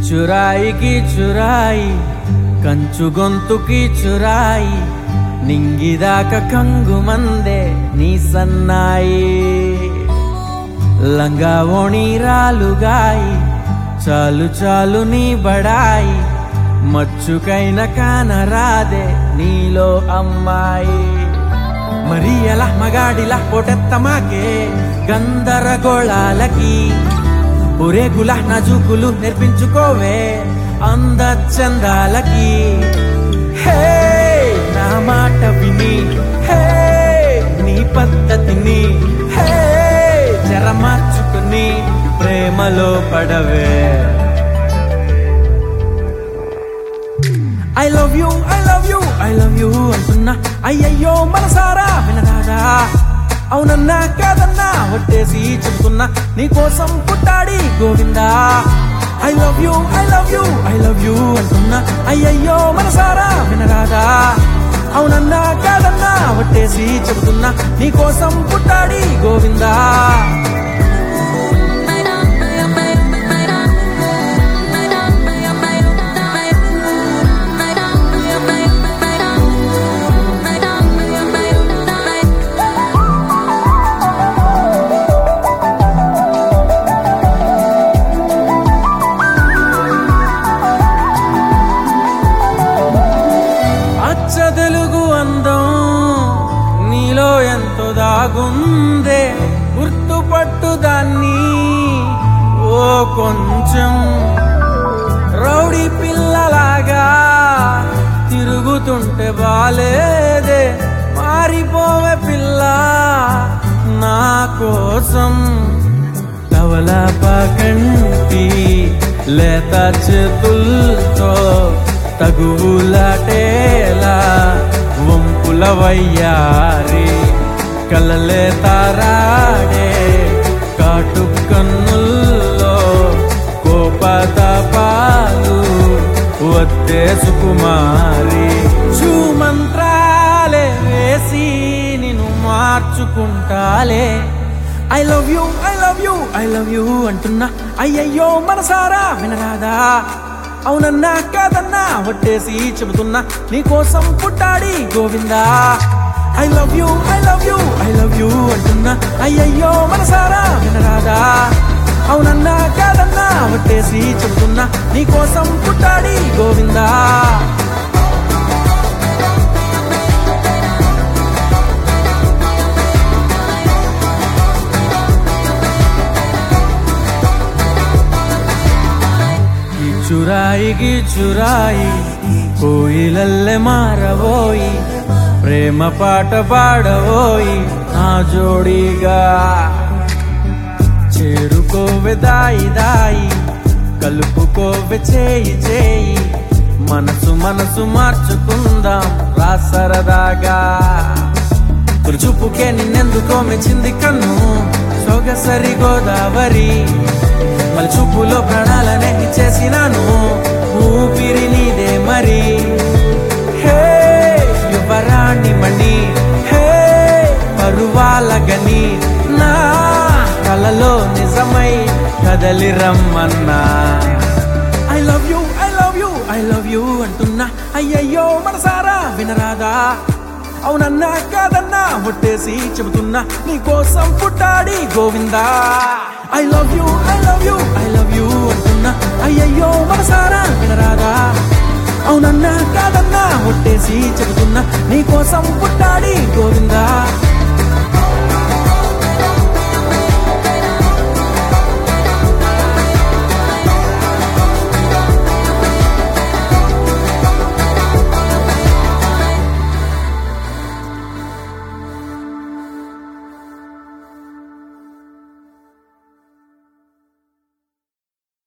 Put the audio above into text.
చురాయికి చురాయి కంచు గొంతుకి చురాయి నింగిదాక కంగు మందే నీ సన్నాయి లంగా ఓణి రాలుగాయి చాలు చాలు నీ బడాయి మచ్చుకైన కానరాదే నీలో అమ్మాయి మరి ఎలా మగాడిలా పొటెత్తమాకే గందరగోళాలకి ఊరేగుల నజుకులు నేర్పించుకోవే అందచందాలకి హే నా మాట విని హే నీ పద్ధతిని హే జర మార్చుకుని ప్రేమలో పడవే I love you I love you I love you అంటున్నా అయ్యయ్యో మనసారా వినరాదా అవునన్నా కాదన్నా ఒట్టేసి చెబుతున్నా నీ కోసం పుట్టాడి Govinda I love you I love you I love you అంటున్నా అయ్యయ్యో మనసారా వినరాదా అవునన్నా కాదన్నా ఒట్టేసి చెబుతున్నా నీ కోసం పుట్టాడి గోవిందా అచ్చ తెలుగు అందం నీలో ఎంతో దాగుందే గుర్తుపట్టు దాన్ని ఓ కొంచెం రౌడీ పిల్లలాగా తిరుగుతుంటే బాలేదే మారిపోవే పిల్ల నా కోసం తవలపకంటి లేత చేతుల్తో తగువులాటేలా వంపుల వయ్యారి కలలే తారాడే కాటు కన్నుల్లో కోపతాపాలు వద్దే సుకుమారి మంత్రాలే వేసి నిన్ను మార్చుకుంటాలే I love you I love you I love you అంటున్నా అయ్యయ్యో మనసారా వినరాదా అవునన్నా కాదన్నా వట్టేసి చెబుతున్నా నీ కోసం పుట్టాడి Govinda I love you I love you I love you అంటున్నా అయ్యయ్యో మనసారా వినరాదా అవునన్నా కాదన్నా వట్టేసి చెబుతున్నా నీ కోసం పుట్టాడి గోవిందా ಈ ಚುರಾಯಿಗಿ ಚುರಾಯಿ ಕೋಯಿಲಲ್ಲೇ ಮಾರಬೋಯಿ ಪ್ರೇಮ ಪಾಠ ಪಾಡಬೋಯಿ ಆ ಜೋಡಿగా చేరుకోవె దాయి దాయి కలుపుకోవె చేయి చేయి మనసు మనసు మార్చుకుందాం రా సరదాగా తులుచుపుకే నిన్నెందుకో మెచ్చింది కన్ను సొగసరి గోదావరి మళ్ళీ చూపులో ప్రాణాలనే ఇచ్చేసినాను ఊపిరి నీదే మరి హే యువరాణి మణి హే పరువాల గని నా కలలో నిజమై కదలి రమ్మన్నా I love you I love you I love you అంటున్నా అయ్యయ్యో మనసారా వినరాదా అవునన్నా కాదన్నా ఒట్టేసి చెబుతున్నా నీ కోసం పుట్టాడి Govinda I love you I love you I love you అంటున్నా అయ్యయ్యో మనసారా వినరాదా అవునన్నా కాదన్నా ఒట్టేసి చెబుతున్నా నీ కోసం పుట్టాడి గోవిందా